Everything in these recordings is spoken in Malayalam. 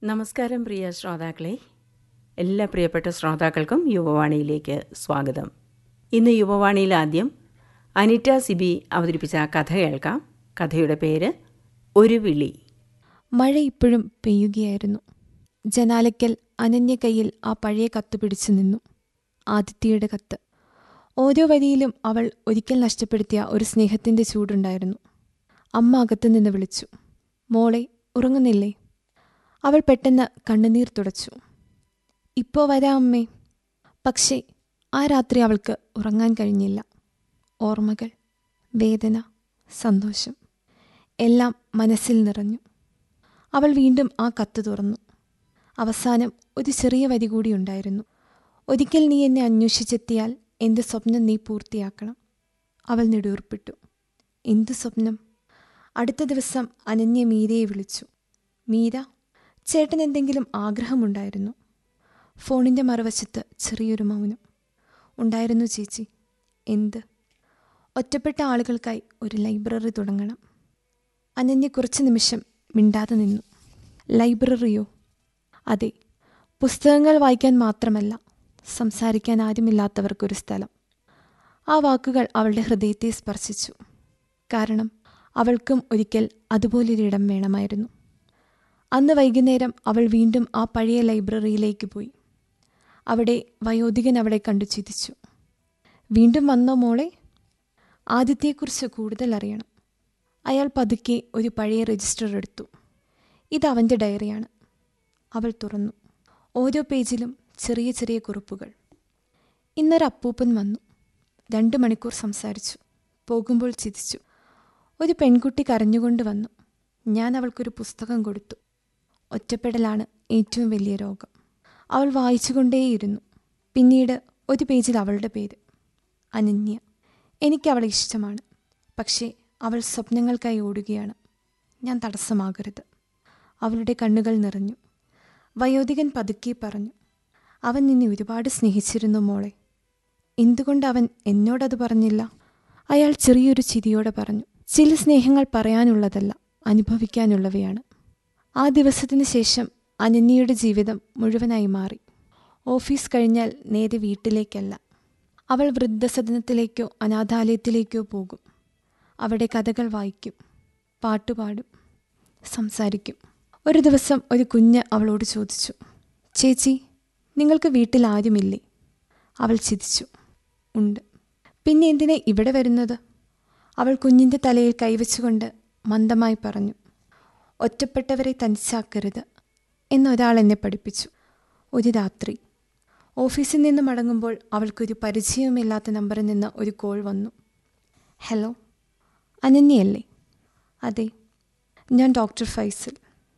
നമസ്കാരം പ്രിയ ശ്രോതാക്കളെ എല്ലാ പ്രിയപ്പെട്ട ശ്രോതാക്കൾക്കും യുവവാണിയിലേക്ക് സ്വാഗതം ഇന്ന് യുവവാണിയിൽ ആദ്യം അനിറ്റ സിബി അവതരിപ്പിച്ച കഥ കേൾക്കാം കഥയുടെ പേര് ഒരു വിളി മഴ ഇപ്പോഴും പെയ്യുകയായിരുന്നു ജനാലയ്ക്കൽ അനന്യ കയ്യിൽ ആ പഴയ കത്ത് പിടിച്ചു നിന്നു ആദിത്യയുടെ കത്ത് ഓരോ വരിയിലും അവൾ ഒരിക്കൽ നഷ്ടപ്പെടുത്തിയ ഒരു സ്നേഹത്തിന്റെ ചൂടുണ്ടായിരുന്നു അമ്മ അകത്തു നിന്ന് വിളിച്ചു മോളെ ഉറങ്ങുന്നില്ലേ അവൾ പെട്ടെന്ന് കണ്ണുനീർ തുടച്ചു ഇപ്പോ വരാം അമ്മേ പക്ഷേ ആ രാത്രി അവൾക്ക് ഉറങ്ങാൻ കഴിഞ്ഞില്ല ഓർമ്മകൾ വേദന സന്തോഷം എല്ലാം മനസ്സിൽ നിറഞ്ഞു അവൾ വീണ്ടും ആ കത്ത് തുറന്നു അവസാനം ഒരു ചെറിയ വരി കൂടി ഉണ്ടായിരുന്നു ഒരിക്കൽ നീ എന്നെ അന്വേഷിച്ചെത്തിയാൽ എൻ്റെ സ്വപ്നം നീ പൂർത്തിയാക്കണം അവൾ നെടുവർപ്പിട്ടു എന്ത് സ്വപ്നം അടുത്ത ദിവസം അനന്യ മീരയെ വിളിച്ചു മീര ചേട്ടൻ എന്തെങ്കിലും ആഗ്രഹമുണ്ടായിരുന്നു ഫോണിൻ്റെ മറുവശത്ത് ചെറിയൊരു മൗനം ഉണ്ടായിരുന്നു ചേച്ചി എന്ത് ഒറ്റപ്പെട്ട ആളുകൾക്കായി ഒരു ലൈബ്രറി തുടങ്ങണം അനന്യ കുറച്ച് നിമിഷം മിണ്ടാതെ നിന്നു ലൈബ്രറിയോ അതെ പുസ്തകങ്ങൾ വായിക്കാൻ മാത്രമല്ല സംസാരിക്കാൻ ആരുമില്ലാത്തവർക്കൊരു സ്ഥലം ആ വാക്കുകൾ അവളുടെ ഹൃദയത്തെ സ്പർശിച്ചു കാരണം അവൾക്കും ഒരിക്കൽ അതുപോലൊരിടം വേണമായിരുന്നു അന്ന് വൈകുന്നേരം അവൾ വീണ്ടും ആ പഴയ ലൈബ്രറിയിലേക്ക് പോയി അവിടെ വയോധികൻ അവളെ കണ്ടു ചിരിച്ചു വീണ്ടും വന്നോ മോളെ ആദിത്യയെക്കുറിച്ച് കൂടുതൽ അറിയണം അയാൾ പതുക്കെ ഒരു പഴയ രജിസ്റ്റർ എടുത്തു ഇത് അവൻ്റെ ഡയറിയാണ് അവൾ തുറന്നു ഓരോ പേജിലും ചെറിയ ചെറിയ കുറിപ്പുകൾ ഇന്നൊരു അപ്പൂപ്പൻ വന്നു രണ്ട് മണിക്കൂർ സംസാരിച്ചു പോകുമ്പോൾ ചിരിച്ചു ഒരു പെൺകുട്ടി കരഞ്ഞുകൊണ്ട് വന്നു ഞാൻ അവൾക്കൊരു പുസ്തകം കൊടുത്തു ഒറ്റപ്പെടലാണ് ഏറ്റവും വലിയ രോഗം അവൾ വായിച്ചുകൊണ്ടേയിരുന്നു പിന്നീട് ഒരു പേജിൽ അവളുടെ പേര് അനന്യ എനിക്ക് അവളെ ഇഷ്ടമാണ് പക്ഷേ അവൾ സ്വപ്നങ്ങൾക്കായി ഓടുകയാണ് ഞാൻ തടസ്സമാകരുത് അവളുടെ കണ്ണുകൾ നിറഞ്ഞു വയോധികൻ പതുക്കെ പറഞ്ഞു അവൻ നിന്നെ ഒരുപാട് സ്നേഹിച്ചിരുന്നു മോളെ എന്തുകൊണ്ട് അവൻ എന്നോടത് പറഞ്ഞില്ല അയാൾ ചെറിയൊരു ചിരിയോടെ പറഞ്ഞു ചില സ്നേഹങ്ങൾ പറയാനുള്ളതല്ല അനുഭവിക്കാനുള്ളവയാണ് ആ ദിവസത്തിന് ശേഷം അനന്യയുടെ ജീവിതം മുഴുവനായി മാറി ഓഫീസ് കഴിഞ്ഞാൽ നേരെ വീട്ടിലേക്കല്ല അവൾ വൃദ്ധസദനത്തിലേക്കോ അനാഥാലയത്തിലേക്കോ പോകും അവിടെ കഥകൾ വായിക്കും പാട്ടുപാടും സംസാരിക്കും ഒരു ദിവസം ഒരു കുഞ്ഞ് അവളോട് ചോദിച്ചു ചേച്ചി നിങ്ങൾക്ക് വീട്ടിൽ ആരുമില്ലേ അവൾ ചിരിച്ചു ഉണ്ട് പിന്നെ എന്തിനാ ഇവിടെ വരുന്നത് അവൾ കുഞ്ഞിൻ്റെ തലയിൽ കൈവച്ചുകൊണ്ട് മന്ദമായി പറഞ്ഞു ഒറ്റപ്പെട്ടവരെ തനിച്ചാക്കരുത് എന്നൊരാൾ എന്നെ പഠിപ്പിച്ചു ഒരു രാത്രി ഓഫീസിൽ നിന്ന് മടങ്ങുമ്പോൾ അവൾക്കൊരു പരിചയവുമില്ലാത്ത നമ്പറിൽ നിന്ന് ഒരു കോൾ വന്നു ഹലോ അനന്യയല്ലേ അതെ ഞാൻ ഡോക്ടർ ഫൈസൽ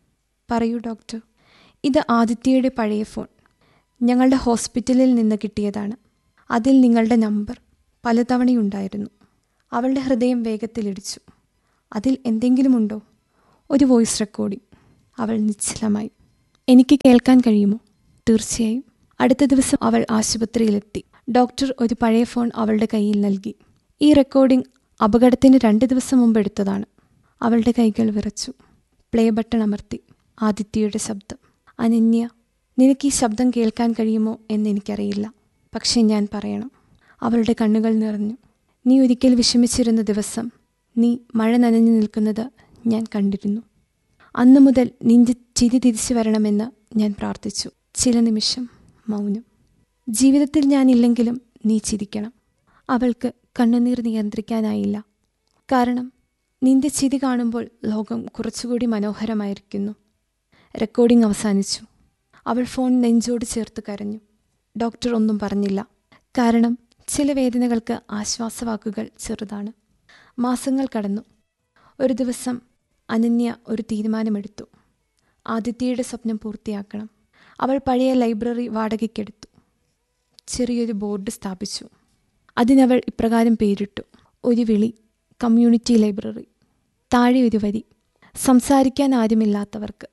പറയൂ ഡോക്ടർ ഇത് ആദിത്യയുടെ പഴയ ഫോൺ ഞങ്ങളുടെ ഹോസ്പിറ്റലിൽ നിന്ന് കിട്ടിയതാണ് അതിൽ നിങ്ങളുടെ നമ്പർ പലതവണയുണ്ടായിരുന്നു അവളുടെ ഹൃദയം വേഗത്തിലിടിച്ചു അതിൽ എന്തെങ്കിലുമുണ്ടോ ഒരു വോയിസ് റെക്കോർഡിംഗ് അവൾ നിശ്ചലമായി എനിക്ക് കേൾക്കാൻ കഴിയുമോ തീർച്ചയായും അടുത്ത ദിവസം അവൾ ആശുപത്രിയിലെത്തി ഡോക്ടർ ഒരു പഴയ ഫോൺ അവളുടെ കയ്യിൽ നൽകി ഈ റെക്കോർഡിംഗ് അപകടത്തിന് രണ്ട് ദിവസം മുമ്പ് എടുത്തതാണ് അവളുടെ കൈകൾ വിറച്ചു പ്ലേ ബട്ടൺ അമർത്തി ആദിത്യയുടെ ശബ്ദം അനന്യ നിനക്ക് ഈ ശബ്ദം കേൾക്കാൻ കഴിയുമോ എന്നെനിക്കറിയില്ല പക്ഷേ ഞാൻ പറയണം അവളുടെ കണ്ണുകൾ നിറഞ്ഞു നീ ഒരിക്കൽ വിഷമിച്ചിരുന്ന ദിവസം നീ മഴ നനഞ്ഞു നിൽക്കുന്നത് ഞാൻ കണ്ടിരുന്നു അന്നു മുതൽ നിന്റെ ചിരി തിരിച്ചു വരണമെന്ന് ഞാൻ പ്രാർത്ഥിച്ചു ചില നിമിഷം മൗനം ജീവിതത്തിൽ ഞാനില്ലെങ്കിലും നീ ചിരിക്കണം അവൾക്ക് കണ്ണുനീർ നിയന്ത്രിക്കാനായില്ല കാരണം നിന്റെ ചിരി കാണുമ്പോൾ ലോകം കുറച്ചുകൂടി മനോഹരമായിരിക്കുന്നു റെക്കോർഡിംഗ് അവസാനിച്ചു അവൾ ഫോൺ നെഞ്ചോട് ചേർത്ത് കരഞ്ഞു ഡോക്ടർ ഒന്നും പറഞ്ഞില്ല കാരണം ചില വേദനകൾക്ക് ആശ്വാസവാക്കുകൾ ചെറുതാണ് മാസങ്ങൾ കടന്നു ഒരു ദിവസം അനന്യ ഒരു തീരുമാനമെടുത്തു ആദിത്യയുടെ സ്വപ്നം പൂർത്തിയാക്കണം അവൾ പഴയ ലൈബ്രറി വാടകയ്ക്കെടുത്തു ചെറിയൊരു ബോർഡ് സ്ഥാപിച്ചു അതിനവൾ ഇപ്രകാരം പേരിട്ടു ഒരു വിളി കമ്മ്യൂണിറ്റി ലൈബ്രറി താഴെ ഒരു വരി സംസാരിക്കാൻ ആരുമില്ലാത്തവർക്ക്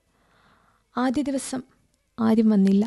ആദ്യ ദിവസം ആരും വന്നില്ല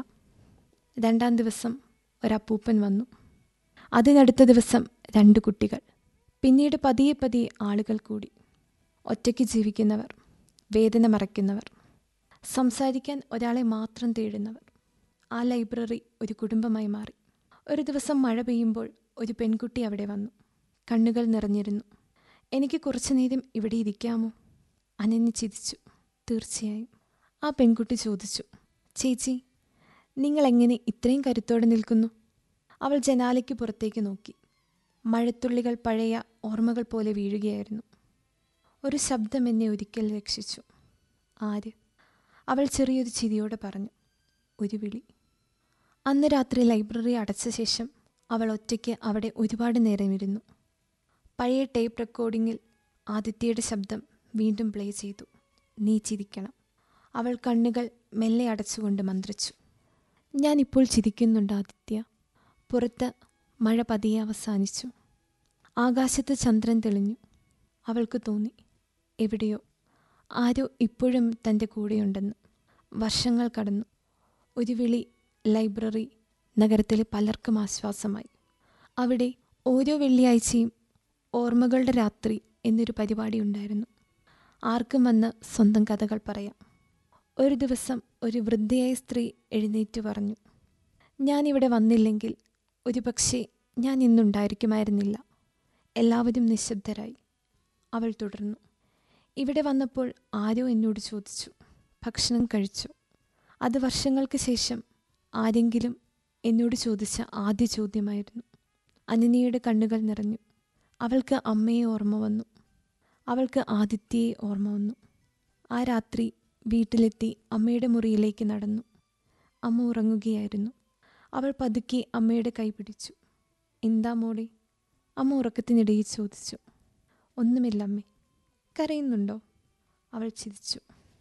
രണ്ടാം ദിവസം ഒരപ്പൂപ്പൻ വന്നു അതിനടുത്ത ദിവസം രണ്ട് കുട്ടികൾ പിന്നീട് പതിയെ പതിയെ ആളുകൾ കൂടി ഒറ്റയ്ക്ക് ജീവിക്കുന്നവർ വേദന മറയ്ക്കുന്നവർ സംസാരിക്കാൻ ഒരാളെ മാത്രം തേടുന്നവർ ആ ലൈബ്രറി ഒരു കുടുംബമായി മാറി ഒരു ദിവസം മഴ പെയ്യുമ്പോൾ ഒരു പെൺകുട്ടി അവിടെ വന്നു കണ്ണുകൾ നിറഞ്ഞിരുന്നു എനിക്ക് കുറച്ചു നേരം ഇവിടെ ഇരിക്കാമോ അനന്യ ചിരിച്ചു തീർച്ചയായും ആ പെൺകുട്ടി ചോദിച്ചു ചേച്ചി നിങ്ങൾ എങ്ങനെ ഇത്രയും കരുത്തോടെ നിൽക്കുന്നു അവൾ ജനാലയ്ക്ക് പുറത്തേക്ക് നോക്കി മഴത്തുള്ളികൾ പഴയ ഓർമ്മകൾ പോലെ വീഴുകയായിരുന്നു ഒരു ശബ്ദം എന്നെ ഒരിക്കൽ രക്ഷിച്ചു ആര് അവൾ ചെറിയൊരു ചിരിയോടെ പറഞ്ഞു ഒരു വിളി അന്ന് രാത്രി ലൈബ്രറി അടച്ച ശേഷം അവൾ ഒറ്റയ്ക്ക് അവിടെ ഒരുപാട് നേരം ഇരുന്നു പഴയ ടേപ്പ് റെക്കോർഡിങ്ങിൽ ആദിത്യയുടെ ശബ്ദം വീണ്ടും പ്ലേ ചെയ്തു നീ ചിരിക്കണം അവൾ കണ്ണുകൾ മെല്ലെ അടച്ചുകൊണ്ട് മന്ത്രിച്ചു ഞാനിപ്പോൾ ചിരിക്കുന്നുണ്ട് ആദിത്യ പുറത്ത് മഴ പതിയെ അവസാനിച്ചു ആകാശത്ത് ചന്ദ്രൻ തെളിഞ്ഞു അവൾക്ക് തോന്നി എവിടെയോ ആരോ ഇപ്പോഴും തൻ്റെ കൂടെയുണ്ടെന്ന് വർഷങ്ങൾ കടന്നു ഒരു വിളി ലൈബ്രറി നഗരത്തിലെ പലർക്കും ആശ്വാസമായി അവിടെ ഓരോ വെള്ളിയാഴ്ചയും ഓർമ്മകളുടെ രാത്രി എന്നൊരു പരിപാടി ഉണ്ടായിരുന്നു ആർക്കും വന്ന് സ്വന്തം കഥകൾ പറയാം ഒരു ദിവസം ഒരു വൃദ്ധയായ സ്ത്രീ എഴുന്നേറ്റ് പറഞ്ഞു ഞാനിവിടെ വന്നില്ലെങ്കിൽ ഒരുപക്ഷെ ഞാൻ ഇന്നുണ്ടായിരിക്കുമായിരുന്നില്ല എല്ലാവരും നിശബ്ദരായി അവൾ തുടർന്നു ഇവിടെ വന്നപ്പോൾ ആരോ എന്നോട് ചോദിച്ചു ഭക്ഷണം കഴിച്ചു അത് വർഷങ്ങൾക്ക് ശേഷം ആരെങ്കിലും എന്നോട് ചോദിച്ച ആദ്യ ചോദ്യമായിരുന്നു അനനിയുടെ കണ്ണുകൾ നിറഞ്ഞു അവൾക്ക് അമ്മയെ ഓർമ്മ വന്നു അവൾക്ക് ആദിത്യയെ ഓർമ്മ വന്നു ആ രാത്രി വീട്ടിലെത്തി അമ്മയുടെ മുറിയിലേക്ക് നടന്നു അമ്മ ഉറങ്ങുകയായിരുന്നു അവൾ പതുക്കെ അമ്മയുടെ കൈ പിടിച്ചു എന്താ മോളെ അമ്മ ഉറക്കത്തിനിടയിൽ ചോദിച്ചു ഒന്നുമില്ല അമ്മേ കരയുന്നുണ്ടോ അവൾ ചിരിച്ചു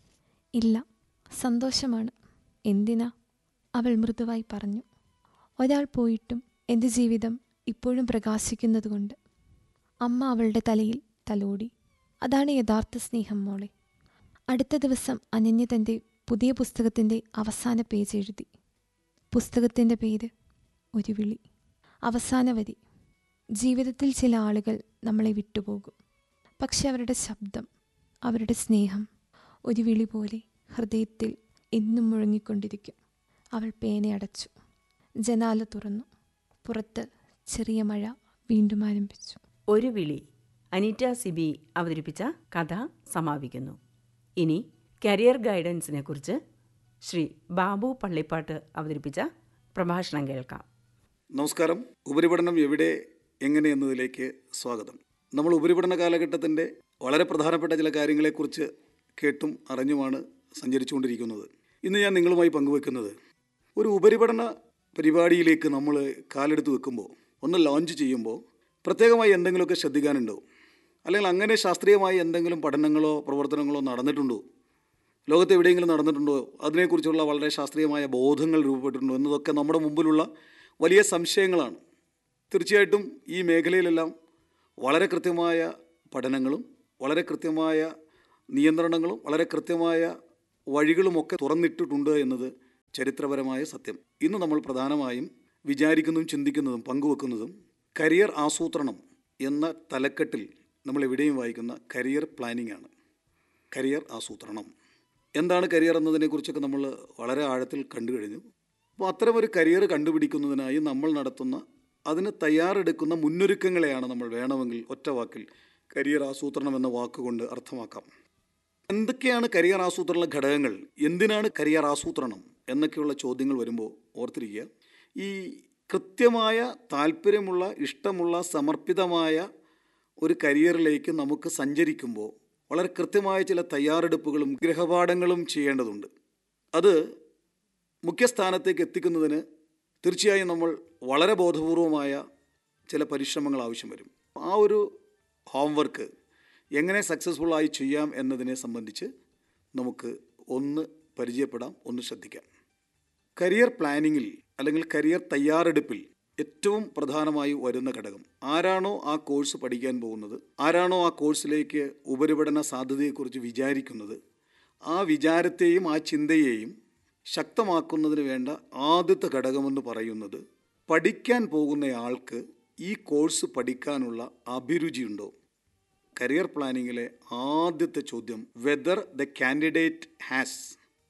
ഇല്ല സന്തോഷമാണ് എന്തിനാ അവൾ മൃദുവായി പറഞ്ഞു ഒരാൾ പോയിട്ടും എൻ്റെ ജീവിതം ഇപ്പോഴും പ്രകാശിക്കുന്നതുകൊണ്ട് അമ്മ അവളുടെ തലയിൽ തലോടി അതാണ് യഥാർത്ഥ സ്നേഹം മോളെ അടുത്ത ദിവസം അനന്യ തൻ്റെ പുതിയ പുസ്തകത്തിൻ്റെ അവസാന പേജ് എഴുതി പുസ്തകത്തിൻ്റെ പേര് ഒരു വിളി അവസാന വരി ജീവിതത്തിൽ ചില ആളുകൾ നമ്മളെ വിട്ടുപോകും പക്ഷെ അവരുടെ ശബ്ദം അവരുടെ സ്നേഹം ഒരു വിളി പോലെ ഹൃദയത്തിൽ എന്നും മുഴങ്ങിക്കൊണ്ടിരിക്കും അവൾ പേനയടച്ചു ജനാല തുറന്നു പുറത്ത് ചെറിയ മഴ വീണ്ടും ആരംഭിച്ചു ഒരു വിളി അനീറ്റ സിബി അവതരിപ്പിച്ച കഥ സമാപിക്കുന്നു ഇനി കരിയർ ഗൈഡൻസിനെ കുറിച്ച് ശ്രീ ബാബു പള്ളിപ്പാട്ട് അവതരിപ്പിച്ച പ്രഭാഷണം കേൾക്കാം നമസ്കാരം ഉപരിപഠനം എവിടെ എങ്ങനെ എന്നതിലേക്ക് സ്വാഗതം നമ്മൾ ഉപരിപഠന കാലഘട്ടത്തിൻ്റെ വളരെ പ്രധാനപ്പെട്ട ചില കാര്യങ്ങളെക്കുറിച്ച് കേട്ടും അറിഞ്ഞുമാണ് സഞ്ചരിച്ചുകൊണ്ടിരിക്കുന്നത് ഇന്ന് ഞാൻ നിങ്ങളുമായി പങ്കുവെക്കുന്നത് ഒരു ഉപരിപഠന പരിപാടിയിലേക്ക് നമ്മൾ കാലെടുത്ത് വെക്കുമ്പോൾ ഒന്ന് ലോഞ്ച് ചെയ്യുമ്പോൾ പ്രത്യേകമായി എന്തെങ്കിലുമൊക്കെ ശ്രദ്ധിക്കാനുണ്ടോ അല്ലെങ്കിൽ അങ്ങനെ ശാസ്ത്രീയമായി എന്തെങ്കിലും പഠനങ്ങളോ പ്രവർത്തനങ്ങളോ നടന്നിട്ടുണ്ടോ ലോകത്ത് എവിടെയെങ്കിലും നടന്നിട്ടുണ്ടോ അതിനെക്കുറിച്ചുള്ള വളരെ ശാസ്ത്രീയമായ ബോധങ്ങൾ രൂപപ്പെട്ടിട്ടുണ്ടോ എന്നതൊക്കെ നമ്മുടെ മുമ്പിലുള്ള വലിയ സംശയങ്ങളാണ് തീർച്ചയായിട്ടും ഈ മേഖലയിലെല്ലാം വളരെ കൃത്യമായ പഠനങ്ങളും വളരെ കൃത്യമായ നിയന്ത്രണങ്ങളും വളരെ കൃത്യമായ വഴികളുമൊക്കെ തുറന്നിട്ടിട്ടുണ്ട് എന്നത് ചരിത്രപരമായ സത്യം ഇന്ന് നമ്മൾ പ്രധാനമായും വിചാരിക്കുന്നതും ചിന്തിക്കുന്നതും പങ്കുവെക്കുന്നതും കരിയർ ആസൂത്രണം എന്ന തലക്കെട്ടിൽ നമ്മൾ എവിടെയും വായിക്കുന്ന കരിയർ പ്ലാനിംഗ് ആണ് കരിയർ ആസൂത്രണം എന്താണ് കരിയർ എന്നതിനെക്കുറിച്ചൊക്കെ നമ്മൾ വളരെ ആഴത്തിൽ കണ്ടു കഴിഞ്ഞു അപ്പോൾ അത്തരമൊരു കരിയർ കണ്ടുപിടിക്കുന്നതിനായി നമ്മൾ നടത്തുന്ന അതിന് തയ്യാറെടുക്കുന്ന മുന്നൊരുക്കങ്ങളെയാണ് നമ്മൾ വേണമെങ്കിൽ ഒറ്റ വാക്കിൽ കരിയർ ആസൂത്രണം എന്ന വാക്കുകൊണ്ട് അർത്ഥമാക്കാം എന്തൊക്കെയാണ് കരിയർ ആസൂത്രണ ഘടകങ്ങൾ എന്തിനാണ് കരിയർ ആസൂത്രണം എന്നൊക്കെയുള്ള ചോദ്യങ്ങൾ വരുമ്പോൾ ഓർത്തിരിക്കുക ഈ കൃത്യമായ താല്പര്യമുള്ള ഇഷ്ടമുള്ള സമർപ്പിതമായ ഒരു കരിയറിലേക്ക് നമുക്ക് സഞ്ചരിക്കുമ്പോൾ വളരെ കൃത്യമായ ചില തയ്യാറെടുപ്പുകളും ഗ്രഹപാഠങ്ങളും ചെയ്യേണ്ടതുണ്ട് അത് മുഖ്യസ്ഥാനത്തേക്ക് എത്തിക്കുന്നതിന് തീർച്ചയായും നമ്മൾ വളരെ ബോധപൂർവമായ ചില പരിശ്രമങ്ങൾ ആവശ്യം വരും ആ ഒരു ഹോംവർക്ക് എങ്ങനെ സക്സസ്ഫുള്ളായി ചെയ്യാം എന്നതിനെ സംബന്ധിച്ച് നമുക്ക് ഒന്ന് പരിചയപ്പെടാം ഒന്ന് ശ്രദ്ധിക്കാം കരിയർ പ്ലാനിങ്ങിൽ അല്ലെങ്കിൽ കരിയർ തയ്യാറെടുപ്പിൽ ഏറ്റവും പ്രധാനമായി വരുന്ന ഘടകം ആരാണോ ആ കോഴ്സ് പഠിക്കാൻ പോകുന്നത് ആരാണോ ആ കോഴ്സിലേക്ക് ഉപരിപഠന സാധ്യതയെക്കുറിച്ച് വിചാരിക്കുന്നത് ആ വിചാരത്തെയും ആ ചിന്തയെയും ശക്തമാക്കുന്നതിന് വേണ്ട ആദ്യത്തെ ഘടകമെന്ന് പറയുന്നത് പഠിക്കാൻ പോകുന്നയാൾക്ക് ഈ കോഴ്സ് പഠിക്കാനുള്ള അഭിരുചിയുണ്ടോ കരിയർ പ്ലാനിങ്ങിലെ ആദ്യത്തെ ചോദ്യം whether the candidate has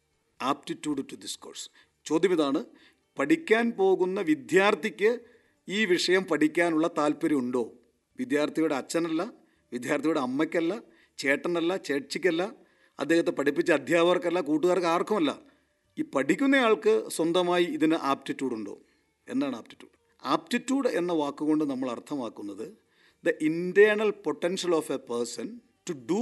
aptitude to this course ചോദ്യം ഇതാണ് പഠിക്കാൻ പോകുന്ന വിദ്യാർത്ഥിക്ക് ഈ വിഷയം പഠിക്കാനുള്ള താല്പര്യമുണ്ടോ വിദ്യാർത്ഥിയുടെ അച്ഛനല്ല വിദ്യാർത്ഥിയുടെ അമ്മയ്ക്കല്ല ചേട്ടനല്ല ചേച്ചിക്കല്ല അദ്ദേഹത്തെ പഠിപ്പിച്ച അധ്യാപകർക്കല്ല കൂട്ടുകാർക്ക് ആർക്കുമല്ല ഈ പഠിക്കുന്നയാൾക്ക് സ്വന്തമായി ഇതിന് ആപ്റ്റിറ്റ്യൂഡ് ഉണ്ടോ എന്താണ് ആപ്റ്റിറ്റ്യൂഡ് ആപ്റ്റിറ്റ്യൂഡ് എന്ന വാക്കുകൊണ്ട് നമ്മൾ അർത്ഥമാക്കുന്നത് the internal potential of a person to do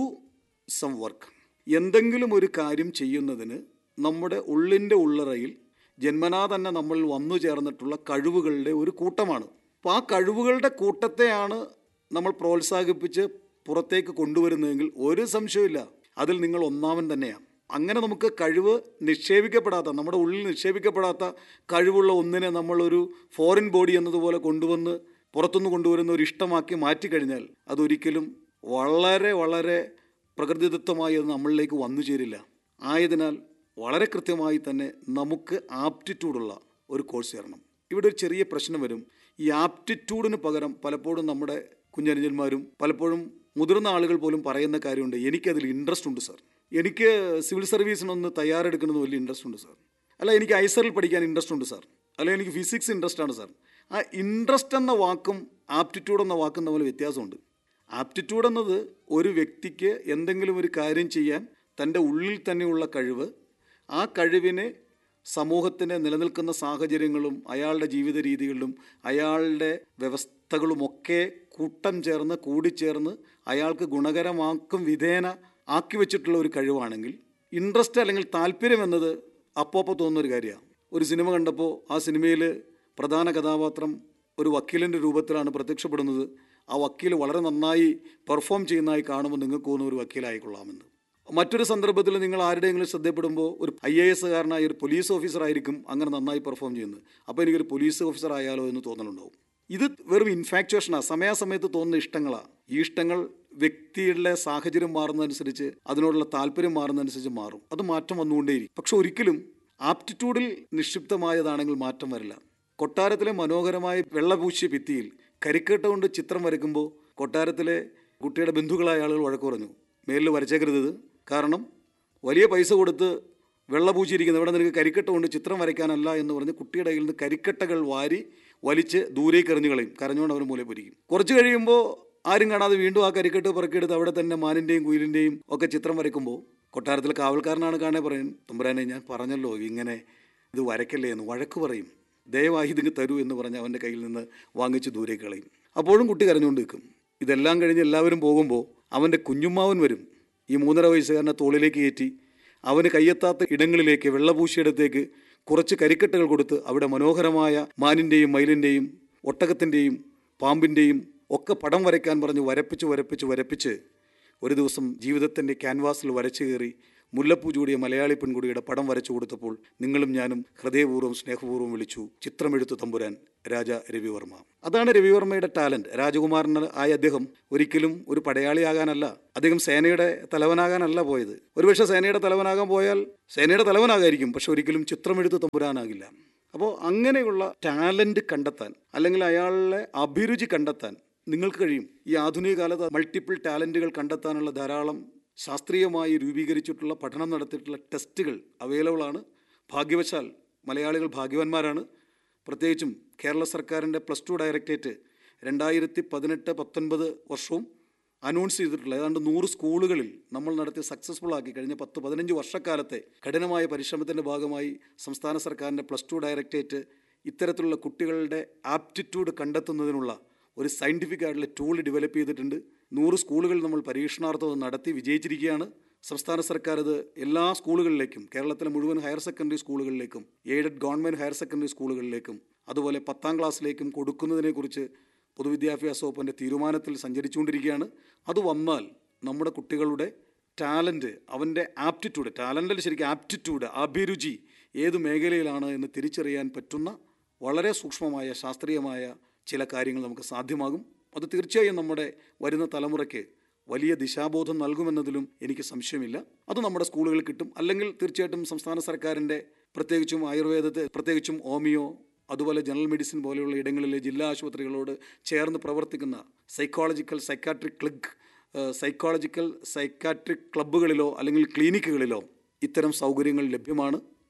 some work എന്തെങ്കിലും ഒരു കാര്യം ചെയ്യുന്നതിന് നമ്മുടെ ഉള്ളിൻ്റെ ഉള്ളറയിൽ ജന്മനാ തന്നെ നമ്മൾ വന്നു ചേർന്നിട്ടുള്ള കഴിവുകളുടെ ഒരു കൂട്ടമാണ് അപ്പോൾ ആ കഴിവുകളുടെ കൂട്ടത്തെയാണ് നമ്മൾ പ്രോത്സാഹിപ്പിച്ച് പുറത്തേക്ക് കൊണ്ടുവരുന്നതെങ്കിൽ ഒരു സംശയമില്ല അതിൽ നിങ്ങൾ ഒന്നാമൻ തന്നെയാണ് അങ്ങനെ നമുക്ക് കഴിവ് നിക്ഷേപിക്കപ്പെടാത്ത നമ്മുടെ ഉള്ളിൽ നിക്ഷേപിക്കപ്പെടാത്ത കഴിവുള്ള ഒന്നിനെ നമ്മളൊരു ഫോറിൻ ബോഡി എന്നതുപോലെ കൊണ്ടുവന്ന് പുറത്തുനിന്ന് കൊണ്ടുവരുന്ന ഒരു ഇഷ്ടമാക്കി മാറ്റിക്കഴിഞ്ഞാൽ അതൊരിക്കലും വളരെ വളരെ പ്രകൃതിദത്തമായി അത് നമ്മളിലേക്ക് വന്നു ചേരില്ല ആയതിനാൽ വളരെ കൃത്യമായി തന്നെ നമുക്ക് ആപ്റ്റിറ്റ്യൂഡുള്ള ഒരു കോഴ്സ് ചേരണം ഇവിടെ ഒരു ചെറിയ പ്രശ്നം വരും ഈ ആപ്റ്റിറ്റ്യൂഡിന് പകരം പലപ്പോഴും നമ്മുടെ കുഞ്ഞനുജന്മാരും പലപ്പോഴും മുതിർന്ന ആളുകൾ പോലും പറയുന്ന കാര്യമുണ്ട് എനിക്കതിൽ ഇൻട്രസ്റ്റ് ഉണ്ട് സാർ എനിക്ക് സിവിൽ സർവീസിനൊന്ന് തയ്യാറെടുക്കുന്നത് വലിയ ഇൻട്രസ്റ്റ് ഉണ്ട് സാർ അല്ല എനിക്ക് ഐസറിൽ പഠിക്കാൻ ഇൻട്രസ്റ്റ് ഉണ്ട് സാർ അല്ല എനിക്ക് ഫിസിക്സ് ഇൻട്രസ്റ്റ് ആണ് സാർ ആ ഇൻട്രസ്റ്റ് എന്ന വാക്കും ആപ്റ്റിറ്റ്യൂഡ് എന്ന വാക്കും തമ്മിൽ വ്യത്യാസമുണ്ട് ആപ്റ്റിറ്റ്യൂഡ് എന്നത് ഒരു വ്യക്തിക്ക് എന്തെങ്കിലും ഒരു കാര്യം ചെയ്യാൻ തൻ്റെ ഉള്ളിൽ തന്നെയുള്ള കഴിവ് ആ കഴിവിനെ സമൂഹത്തിന് നിലനിൽക്കുന്ന സാഹചര്യങ്ങളും അയാളുടെ ജീവിത രീതികളിലും അയാളുടെ വ്യവസ്ഥകളുമൊക്കെ കൂട്ടം ചേർന്ന് കൂടിച്ചേർന്ന് അയാൾക്ക് ഗുണകരമാക്കും വിധേന ആക്കി വെച്ചിട്ടുള്ള ഒരു കഴിവാണെങ്കിൽ ഇൻട്രസ്റ്റ് അല്ലെങ്കിൽ താല്പര്യം എന്നത് അപ്പോപ്പോൾ തോന്നുന്ന ഒരു കാര്യമാണ് ഒരു സിനിമ കണ്ടപ്പോൾ ആ സിനിമയിൽ പ്രധാന കഥാപാത്രം ഒരു വക്കീലിൻ്റെ രൂപത്തിലാണ് പ്രത്യക്ഷപ്പെടുന്നത് ആ വക്കീൽ വളരെ നന്നായി പെർഫോം ചെയ്യുന്നതായി കാണുമ്പോൾ നിങ്ങൾക്ക് തോന്നുന്ന ഒരു വക്കീലായിക്കൊള്ളാമെന്ന് മറ്റൊരു സന്ദർഭത്തിൽ നിങ്ങൾ ആരുടെയെങ്കിലും ശ്രദ്ധപ്പെടുമ്പോൾ ഒരു ഐ എ എസ്സുകാരനായ ഒരു പോലീസ് ഓഫീസർ ആയിരിക്കും അങ്ങനെ നന്നായി പെർഫോം ചെയ്യുന്നത് അപ്പോൾ എനിക്കൊരു പോലീസ് ഓഫീസർ ആയാലോ എന്ന് തോന്നലുണ്ടാവും ഇത് വെറും ഇൻഫാക്ച്വേഷനാണ് സമയാസമയത്ത് തോന്നുന്ന ഇഷ്ടങ്ങളാണ് ഈ ഇഷ്ടങ്ങൾ വ്യക്തിയുടെ സാഹചര്യം മാറുന്നതനുസരിച്ച് അതിനോടുള്ള താല്പര്യം മാറുന്നതനുസരിച്ച് മാറും അത് മാറ്റം വന്നുകൊണ്ടേയിരിക്കും പക്ഷെ ഒരിക്കലും ആപ്റ്റിറ്റ്യൂഡിൽ നിക്ഷിപ്തമായതാണെങ്കിൽ മാറ്റം വരില്ല കൊട്ടാരത്തിലെ മനോഹരമായ വെള്ളപൂശിയ ഭിത്തിയിൽ കരിക്കേട്ട കൊണ്ട് ചിത്രം വരയ്ക്കുമ്പോൾ കൊട്ടാരത്തിലെ കുട്ടിയുടെ ബന്ധുക്കളായ ആളുകൾ വഴക്ക് പറഞ്ഞു മേലിൽ വരച്ചേക്കരുത് ഇത്. കാരണം വലിയ പൈസ കൊടുത്ത് വെള്ളപൂച്ചിരിക്കുന്ന ഇവിടെ നിനക്ക് കരിക്കട്ട കൊണ്ട് ചിത്രം വരയ്ക്കാനല്ല എന്ന് പറഞ്ഞ് കുട്ടിയുടെ കയ്യിൽ നിന്ന് കരിക്കട്ടകൾ വാരി വലിച്ച് ദൂരേക്ക് എറിഞ്ഞു കളയും കരഞ്ഞുകൊണ്ട് അവന് മൂലം പൊരിക്കും കുറച്ച് കഴിയുമ്പോൾ ആരും കാണാതെ വീണ്ടും ആ കരിക്കെട്ട് പെറുക്കിയെടുത്ത് അവിടെ തന്നെ മാനിൻ്റെയും കുയിലിൻ്റെയും ഒക്കെ ചിത്രം വരയ്ക്കുമ്പോൾ കൊട്ടാരത്തിലെ കാവൽക്കാരനാണ് കാണേ പറയും തുമ്പരാനെ ഞാൻ പറഞ്ഞല്ലോ ഇങ്ങനെ ഇത് വരയ്ക്കല്ലേ എന്ന് വഴക്ക് പറയും ദയവായി ഇതിങ്ങ് തരൂ എന്ന് പറഞ്ഞ് അവൻ്റെ കയ്യിൽ നിന്ന് വാങ്ങിച്ച് ദൂരേക്ക് കളയും അപ്പോഴും കുട്ടി കരഞ്ഞുകൊണ്ട് നിൽക്കും ഇതെല്ലാം കഴിഞ്ഞ് എല്ലാവരും പോകുമ്പോൾ അവൻ്റെ കുഞ്ഞുമ്മാവൻ വരും ഈ മൂന്നര വയസ്സുകാരനെ തോളിലേക്ക് കയറ്റി അവന് കയ്യെത്താത്ത ഇടങ്ങളിലേക്ക് വെള്ളപൂശിയിടത്തേക്ക് കുറച്ച് കരിക്കട്ടകൾ കൊടുത്ത് അവിടെ മനോഹരമായ മാനിൻ്റെയും മയിലിൻ്റെയും ഒട്ടകത്തിൻ്റെയും പാമ്പിൻ്റെയും ഒക്കെ പടം വരയ്ക്കാൻ പറഞ്ഞ് വരപ്പിച്ച് വരപ്പിച്ച് വരപ്പിച്ച് ഒരു ദിവസം ജീവിതത്തിൻ്റെ ക്യാൻവാസിൽ വരച്ചു കയറി മുല്ലപ്പൂ ചൂടിയ മലയാളി പെൺകുടിയുടെ പടം വരച്ചു കൊടുത്തപ്പോൾ നിങ്ങളും ഞാനും ഹൃദയപൂർവ്വം സ്നേഹപൂർവ്വം വിളിച്ചു ചിത്രമെഴുത്തു തമ്പുരാൻ രാജ രവിവർമ്മ അതാണ് രവിവർമ്മയുടെ ടാലന്റ് രാജകുമാരൻ ആയ അദ്ദേഹം ഒരിക്കലും ഒരു പടയാളിയാകാനല്ല അദ്ദേഹം സേനയുടെ തലവനാകാനല്ല പോയത് ഒരുപക്ഷെ സേനയുടെ തലവനാകാൻ പോയാൽ സേനയുടെ തലവനാകായിരിക്കും പക്ഷെ ഒരിക്കലും ചിത്രമെഴുത്ത് തമ്പുരാനാകില്ല അപ്പോൾ അങ്ങനെയുള്ള ടാലന്റ് കണ്ടെത്താൻ അല്ലെങ്കിൽ അയാളുടെ അഭിരുചി കണ്ടെത്താൻ നിങ്ങൾക്ക് കഴിയും ഈ ആധുനിക കാലത്ത് മൾട്ടിപ്പിൾ ടാലന്റുകൾ കണ്ടെത്താനുള്ള ധാരാളം ശാസ്ത്രീയമായി രൂപീകരിച്ചിട്ടുള്ള പഠനം നടത്തിയിട്ടുള്ള ടെസ്റ്റുകൾ അവൈലബിൾ ആണ് ഭാഗ്യവശാൽ മലയാളികൾ ഭാഗ്യവാന്മാരാണ് പ്രത്യേകിച്ചും കേരള സർക്കാരിൻ്റെ പ്ലസ് ടു ഡയറക്ടറേറ്റ് രണ്ടായിരത്തി പതിനെട്ട് പത്തൊൻപത് വർഷവും അനൗൺസ് ചെയ്തിട്ടുള്ള ഏതാണ്ട് നൂറ് സ്കൂളുകളിൽ നമ്മൾ നടത്തി സക്സസ്ഫുൾ ആക്കി കഴിഞ്ഞ പത്ത് പതിനഞ്ച് വർഷക്കാലത്തെ കഠിനമായ പരിശ്രമത്തിൻ്റെ ഭാഗമായി സംസ്ഥാന സർക്കാരിൻ്റെ പ്ലസ് ടു ഡയറക്ടറേറ്റ് ഇത്തരത്തിലുള്ള കുട്ടികളുടെ ആപ്റ്റിറ്റ്യൂഡ് കണ്ടെത്തുന്നതിനുള്ള ഒരു സയൻറ്റിഫിക് ആയിട്ടുള്ള ടൂൾ ഡെവലപ്പ് ചെയ്തിട്ടുണ്ട് നൂറ് സ്കൂളുകൾ നമ്മൾ പരീക്ഷണാർത്ഥം നടത്തി വിജയിച്ചിരിക്കുകയാണ് സംസ്ഥാന സർക്കാർ ഇത് എല്ലാ സ്കൂളുകളിലേക്കും കേരളത്തിലെ മുഴുവൻ ഹയർ സെക്കൻഡറി സ്കൂളുകളിലേക്കും എയ്ഡഡ് ഗവൺമെൻറ് ഹയർ സെക്കൻഡറി സ്കൂളുകളിലേക്കും അതുപോലെ പത്താം ക്ലാസ്സിലേക്കും കൊടുക്കുന്നതിനെക്കുറിച്ച് പൊതുവിദ്യാഭ്യാസ വകുപ്പിൻ്റെ തീരുമാനത്തിൽ സഞ്ചരിച്ചുകൊണ്ടിരിക്കുകയാണ് അത് വന്നാൽ നമ്മുടെ കുട്ടികളുടെ ടാലൻറ്റ് അവൻ്റെ ആപ്റ്റിറ്റ്യൂഡ് ടാലൻറ്റിൽ ശരിക്കും ആപ്റ്റിറ്റ്യൂഡ് അഭിരുചി ഏത് മേഖലയിലാണ് എന്ന് തിരിച്ചറിയാൻ പറ്റുന്ന വളരെ സൂക്ഷ്മമായ ശാസ്ത്രീയമായ ചില കാര്യങ്ങൾ നമുക്ക് സാധ്യമാകും അത് തീർച്ചയായും നമ്മുടെ വരുന്ന തലമുറയ്ക്ക് വലിയ ദിശാബോധം നൽകുമെന്നതിലും എനിക്ക് സംശയമില്ല അത് നമ്മുടെ സ്കൂളുകളിൽ കിട്ടും അല്ലെങ്കിൽ തീർച്ചയായിട്ടും സംസ്ഥാന സർക്കാരിൻ്റെ പ്രത്യേകിച്ചും ആയുർവേദത്തെ പ്രത്യേകിച്ചും ഹോമിയോ അതുപോലെ ജനറൽ മെഡിസിൻ പോലെയുള്ള ഇടങ്ങളിലെ ജില്ലാ ആശുപത്രികളോട് ചേർന്ന് പ്രവർത്തിക്കുന്ന സൈക്കോളജിക്കൽ സൈക്കാട്രിക് ക്ലിഗ് സൈക്കോളജിക്കൽ സൈക്കാട്രിക് ക്ലബ്ബുകളിലോ അല്ലെങ്കിൽ ക്ലിനിക്കുകളിലോ ഇത്തരം സൗകര്യങ്ങൾ ലഭ്യമാണ്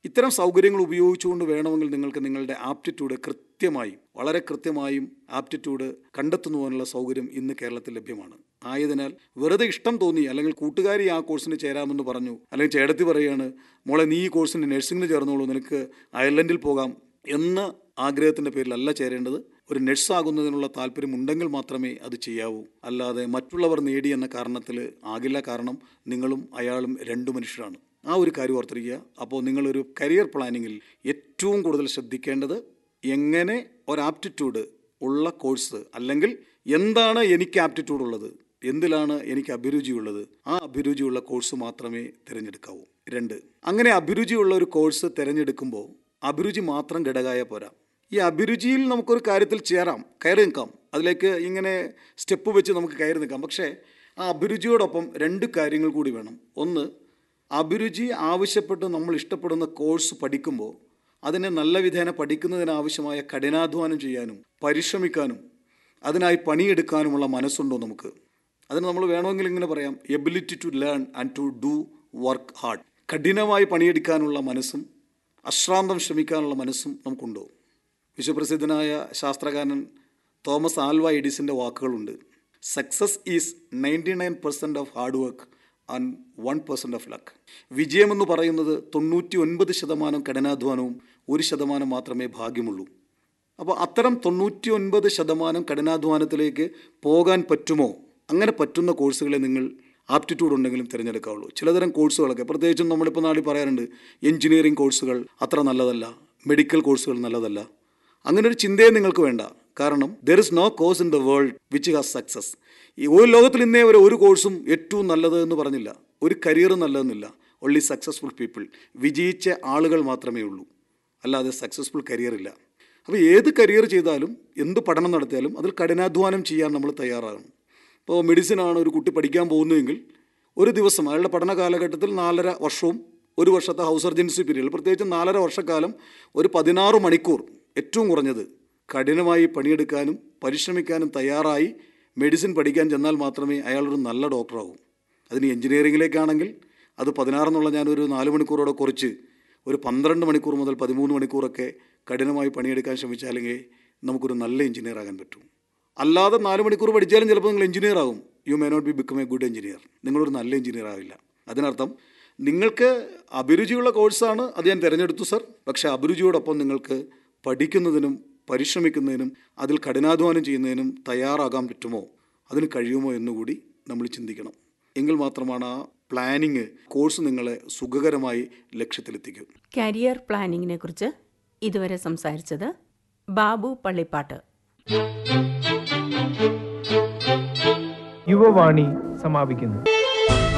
ഇത്തരം സൗകര്യങ്ങൾ ഉപയോഗിച്ചുകൊണ്ട് വേണമെങ്കിൽ നിങ്ങൾക്ക് നിങ്ങളുടെ ആപ്റ്റിറ്റ്യൂഡ് കൃത്യമായി വളരെ കൃത്യമായും ആപ്റ്റിറ്റ്യൂഡ് കണ്ടെത്തുന്നതിനുള്ള സൗകര്യം ഇന്ന് കേരളത്തിൽ ലഭ്യമാണ് ആയതിനാൽ വെറുതെ ഇഷ്ടം തോന്നി അല്ലെങ്കിൽ കൂട്ടുകാരി ആ കോഴ്സിന് ചേരാമെന്ന് പറഞ്ഞു അല്ലെങ്കിൽ ചേടത്തി പറയുകയാണ് മോളെ നീ ഈ കോഴ്സിന് നഴ്സിംഗിന് ചേർന്നോളൂ നിനക്ക് അയർലൻഡിൽ പോകാം എന്ന ആഗ്രഹത്തിൻ്റെ പേരിലല്ല ചേരേണ്ടത് ഒരു നഴ്സാകുന്നതിനുള്ള താല്പര്യം ഉണ്ടെങ്കിൽ മാത്രമേ അത് ചെയ്യാവൂ അല്ലാതെ മറ്റുള്ളവർ നേടി എന്ന കാരണത്തിൽ ആകില്ല കാരണം നിങ്ങളും അയാളും രണ്ടു മനുഷ്യരാണ് ആ ഒരു കാര്യം ഓർത്തിരിക്കുക അപ്പോൾ നിങ്ങളൊരു കരിയർ പ്ലാനിങ്ങിൽ ഏറ്റവും കൂടുതൽ ശ്രദ്ധിക്കേണ്ടത് എങ്ങനെ ഒരു ആപ്റ്റിറ്റ്യൂഡ് ഉള്ള കോഴ്സ് അല്ലെങ്കിൽ എന്താണ് എനിക്ക് ആപ്റ്റിറ്റ്യൂഡ് ഉള്ളത് എന്തിലാണ് എനിക്ക് അഭിരുചിയുള്ളത് ആ അഭിരുചിയുള്ള കോഴ്സ് മാത്രമേ തിരഞ്ഞെടുക്കാവൂ രണ്ട് അങ്ങനെ അഭിരുചിയുള്ള ഒരു കോഴ്സ് തിരഞ്ഞെടുക്കുമ്പോൾ അഭിരുചി മാത്രം ഘടകമായ പോരാ ഈ അഭിരുചിയിൽ നമുക്കൊരു കാര്യത്തിൽ ചേരാം കയറി നിൽക്കാം അതിലേക്ക് ഇങ്ങനെ സ്റ്റെപ്പ് വെച്ച് നമുക്ക് കയറി നിൽക്കാം പക്ഷേ ആ അഭിരുചിയോടൊപ്പം രണ്ട് കാര്യങ്ങൾ കൂടി വേണം ഒന്ന് അഭിരുചി ആവശ്യപ്പെട്ട് നമ്മൾ ഇഷ്ടപ്പെടുന്ന കോഴ്സ് പഠിക്കുമ്പോൾ അതിനെ നല്ല വിധേന പഠിക്കുന്നതിനാവശ്യമായ കഠിനാധ്വാനം ചെയ്യാനും പരിശ്രമിക്കാനും അതിനായി പണിയെടുക്കാനുമുള്ള മനസ്സുണ്ടോ നമുക്ക് അതിന് നമ്മൾ വേണമെങ്കിൽ ഇങ്ങനെ പറയാം ability to learn and to do work hard കഠിനമായി പണിയെടുക്കാനുള്ള മനസ്സും അശ്രാന്തം ശ്രമിക്കാനുള്ള മനസ്സും നമുക്കുണ്ടോ വിശ്വപ്രസിദ്ധനായ ശാസ്ത്രകാരൻ തോമസ് ആൽവ എഡിസിൻ്റെ വാക്കുകളുണ്ട് success is ninety nine percent of hard work and one percent of luck വിജയമെന്ന് പറയുന്നത് തൊണ്ണൂറ്റി ഒൻപത് ശതമാനം കഠിനാധ്വാനവും ഒരു ശതമാനം മാത്രമേ ഭാഗ്യമുള്ളൂ അപ്പോൾ അത്തരം തൊണ്ണൂറ്റി ഒൻപത് ശതമാനം കഠിനാധ്വാനത്തിലേക്ക് പോകാൻ പറ്റുമോ അങ്ങനെ പറ്റുന്ന കോഴ്സുകളെ നിങ്ങൾ ആപ്റ്റിറ്റ്യൂഡ് ഉണ്ടെങ്കിലും തിരഞ്ഞെടുക്കാവുള്ളൂ ചിലതരം കോഴ്സുകളൊക്കെ പ്രത്യേകിച്ചും നമ്മളിപ്പോൾ നാട്ടിൽ പറയാറുണ്ട് എഞ്ചിനീയറിംഗ് കോഴ്സുകൾ അത്ര നല്ലതല്ല മെഡിക്കൽ കോഴ്സുകൾ നല്ലതല്ല അങ്ങനെ ഒരു ചിന്തയെ നിങ്ങൾക്ക് വേണ്ട കാരണം there is no course in the world which has success ഈ ഒരു ലോകത്തിൽ ഇന്നേ വരെ ഒരു കോഴ്സും ഏറ്റവും നല്ലത് എന്ന് പറഞ്ഞില്ല ഒരു കരിയർ നല്ലതെന്നില്ല ഓൺലി സക്സസ്ഫുൾ പീപ്പിൾ വിജയിച്ച ആളുകൾ മാത്രമേ ഉള്ളൂ അല്ലാതെ സക്സസ്ഫുൾ കരിയർ ഇല്ല അപ്പോൾ ഏത് കരിയർ ചെയ്താലും എന്ത് പഠനം നടത്തിയാലും അതിൽ കഠിനാധ്വാനം ചെയ്യാൻ നമ്മൾ തയ്യാറാകണം ഇപ്പോൾ മെഡിസിനാണ് ഒരു കുട്ടി പഠിക്കാൻ പോകുന്നതെങ്കിൽ ഒരു ദിവസം അയാളുടെ പഠന കാലഘട്ടത്തിൽ നാലര വർഷവും ഒരു വർഷത്തെ ഹൗസ് സർജൻസി പീരീഡ് പ്രത്യേകിച്ച് നാലര വർഷക്കാലം ഒരു പതിനാറ് മണിക്കൂർ ഏറ്റവും കുറഞ്ഞത് കഠിനമായി പണിയെടുക്കാനും പരിശ്രമിക്കാനും തയ്യാറായി മെഡിസിൻ പഠിക്കാൻ ചെന്നാൽ മാത്രമേ അയാളൊരു നല്ല ഡോക്ടറാകൂ അതിന് എഞ്ചിനീയറിങ്ങിലേക്കാണെങ്കിൽ അത് പതിനാറെന്നുള്ള ഞാനൊരു നാല് മണിക്കൂറോടെ കുറച്ച് ഒരു പന്ത്രണ്ട് മണിക്കൂർ മുതൽ പതിമൂന്ന് മണിക്കൂറൊക്കെ കഠിനമായി പണിയെടുക്കാൻ ശ്രമിച്ചാലെങ്കിൽ നമുക്കൊരു നല്ല എഞ്ചിനീയർ ആകാൻ പറ്റും അല്ലാതെ നാല് മണിക്കൂർ പഠിച്ചാലും ചിലപ്പോൾ നിങ്ങൾ എഞ്ചിനീയർ ആകും you may not be become a good engineer നിങ്ങളൊരു നല്ല എഞ്ചിനീയർ ആവില്ല അതിനർത്ഥം നിങ്ങൾക്ക് അഭിരുചിയുള്ള കോഴ്സാണ് അത് ഞാൻ തിരഞ്ഞെടുത്തു സർ പക്ഷേ അഭിരുചിയോടൊപ്പം നിങ്ങൾക്ക് പഠിക്കുന്നതിനും പരിശ്രമിക്കുന്നതിനും അതിൽ കഠിനാധ്വാനം ചെയ്യുന്നതിനും തയ്യാറാകാൻ പറ്റുമോ അതിന് കഴിയുമോ എന്നുകൂടി നമ്മൾ ചിന്തിക്കണം എങ്കിൽ മാത്രമാണ് ആ പ്ലാനിങ് കോഴ്സ് നിങ്ങളെ സുഖകരമായി ലക്ഷ്യത്തിലെത്തിക്കും കരിയർ പ്ലാനിങ്ങിനെ കുറിച്ച് ഇതുവരെ സംസാരിച്ചത് ബാബു പള്ളിപ്പാട്ട് യുവവാണി സമാപിക്കുന്നു